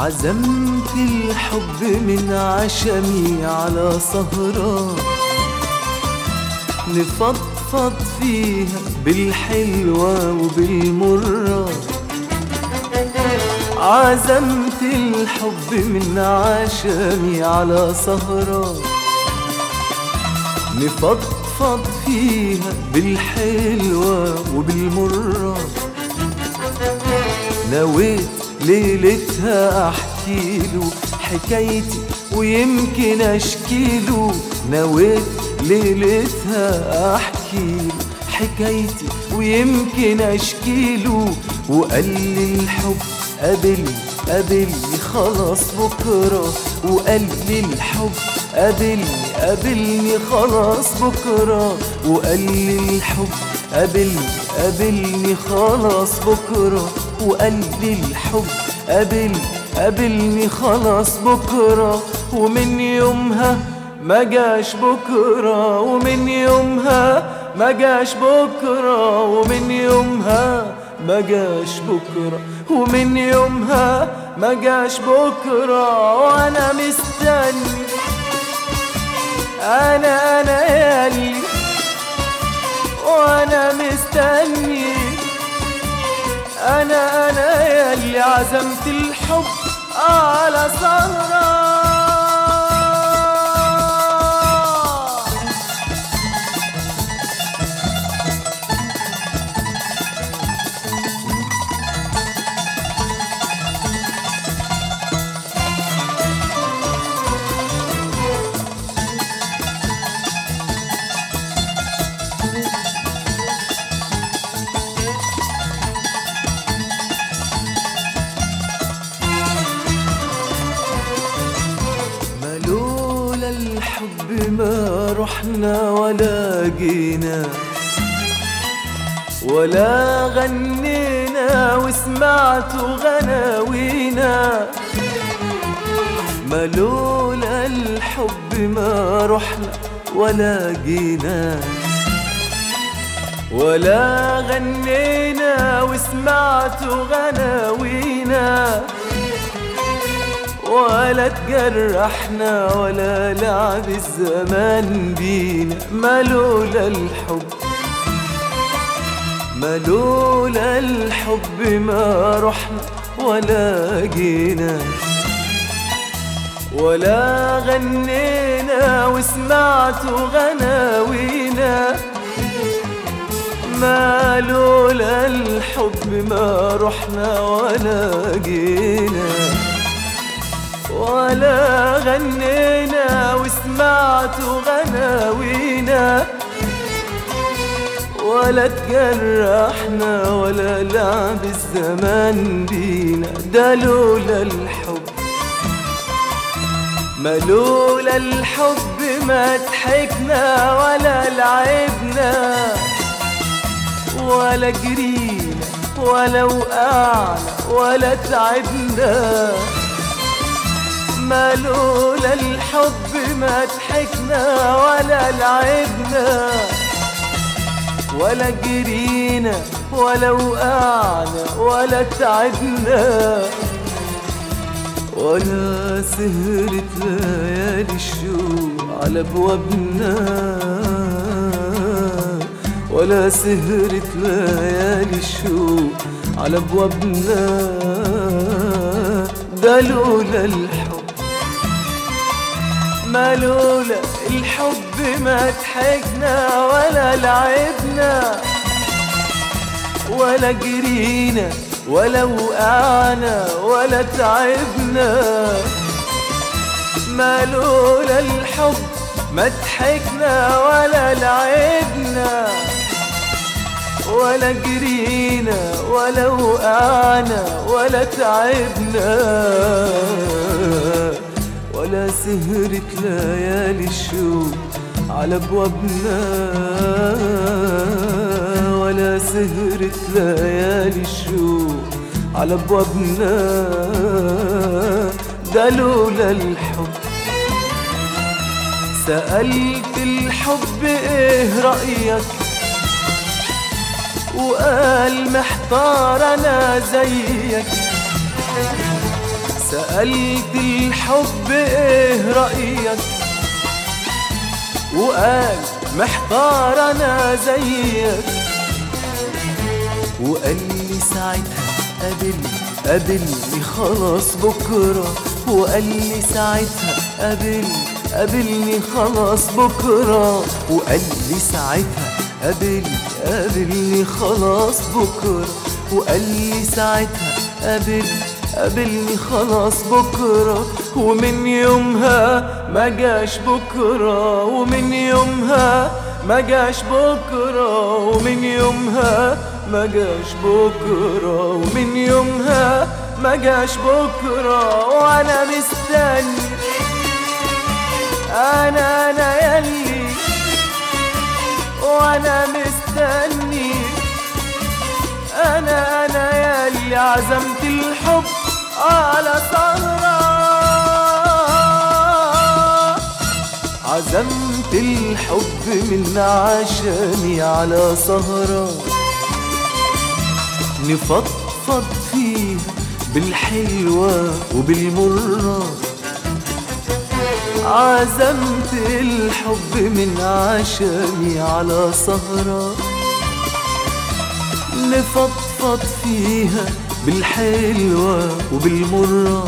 عزمت الحب من عشمي على سهرة نفضفض فيها بالحلوة وبالمرة عزمت الحب من عشمي على سهرة نفضفض فيها بالحلوة وبالمرة نويت ليلتها احكيله حكايتي ويمكن اشكيله نويت ليلتها احكيله حكايتي ويمكن اشكيله وقال لي الحب قابلني قابلني خلاص بكرة وقال لي الحب قابلني قابلني خلاص بكرة وقال لي الحب قابلني قابلني خلاص بكرة وقال لي الحب قابلني قابلني خلاص بكرة ومن يومها ما جاش بكرة ومن يومها ما جاش بكرة ومن يومها ما جاش بكرة ومن يومها ما جاش بكرة وأنا مستني أنا أنا ياللي وأنا مستني أنا أنا ياللي عزمت الحب على سهرة ما لولا الحب ما رحنا ولا جينا ولا غنينا وسمعت غناوينا ما لولا الحب ما رحنا ولا جينا ولا غنينا وسمعت غناوينا ولا تجرحنا ولا لعب الزمان بينا ما لولا الحب ما لولا الحب ما رحنا ولا جينا ولا غنينا وسمعت غناوينا ما لولا الحب ما رحنا ولا جينا ولا غنينا وسمعت غناوينا ولا تجرحنا ولا لعب الزمان بينا ده لولا الحب ما لولا الحب ما ضحكنا ولا لعبنا ولا جرينا ولا وقعنا ولا تعبنا ما لولا الحب ما ضحكنا ولا لعبنا ولا جرينا ولا وقعنا ولا تعبنا ولا سهرت ليالي الشوق على ابوابنا ولا سهرت ليالي الشوق على ابوابنا ده لولا الحب ما لولا الحب ما ضحكنا ولا لعبنا ولا جرينا ولا وقعنا ولا تعبنا ما لولا الحب ما ضحكنا ولا لعبنا ولا جرينا ولا وقعنا ولا تعبنا ولا سهرت ليالي الشوق على ابوابنا ولا سهرت ليالي الشوق على ابوابنا ده لولا الحب سألت الحب ايه رأيك وقال محتار انا زيك سألت الحب ايه رأيك وقال محتار انا زيك وقال لي ساعتها قابلني قابلني خلاص بكرة وقال لي ساعتها قابلني قابلني خلاص بكرة وقال لي ساعتها قابلني قابلني خلاص بكرة وقال لي ساعتها قابلني قابلني خلاص بكرة ومن يومها ما جاش بكرة ومن يومها ما جاش بكرة ومن يومها ما جاش بكرة ومن يومها ما جاش بكرة وأنا مستني أنا أنا يلي وأنا مستني أنا أنا يلي عزمت الحب على سهرة عزمت الحب من عشاني على سهرة نفضفض فيها بالحلوة وبالمرة عزمت الحب من عشاني على سهرة نفضفض فيها بالحلوة وبالمرة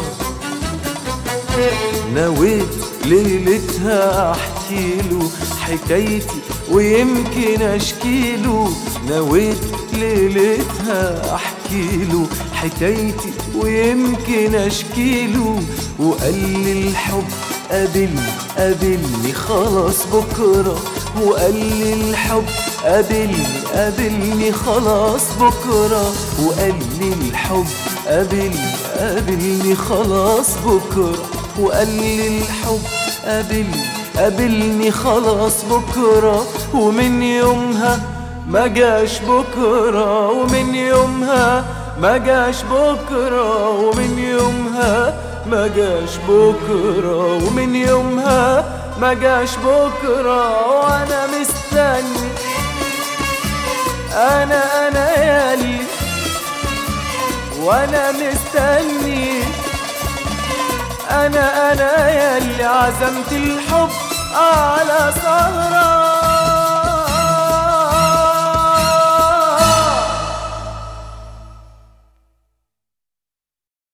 نويت ليلتها احكي له حكايتي ويمكن اشكي له نويت ليلتها احكي له حكايتي ويمكن اشكي له وقال لي الحب قابلني قابلني خلاص بكرة وقال لي الحب قابلني قابلني خلاص بكرة وقال لي الحب قابلني قابلني خلاص بكرة وقال لي الحب قابلني قابلني خلاص بكرة ومن يومها ما جاش بكرة ومن يومها ما جاش بكرة ومن يومها ما جاش بكرة ومن يومها ما جاش بكرة وأنا مستني أنا أنا يالي وأنا مستني أنا أنا يالي عزمت الحب على سهرة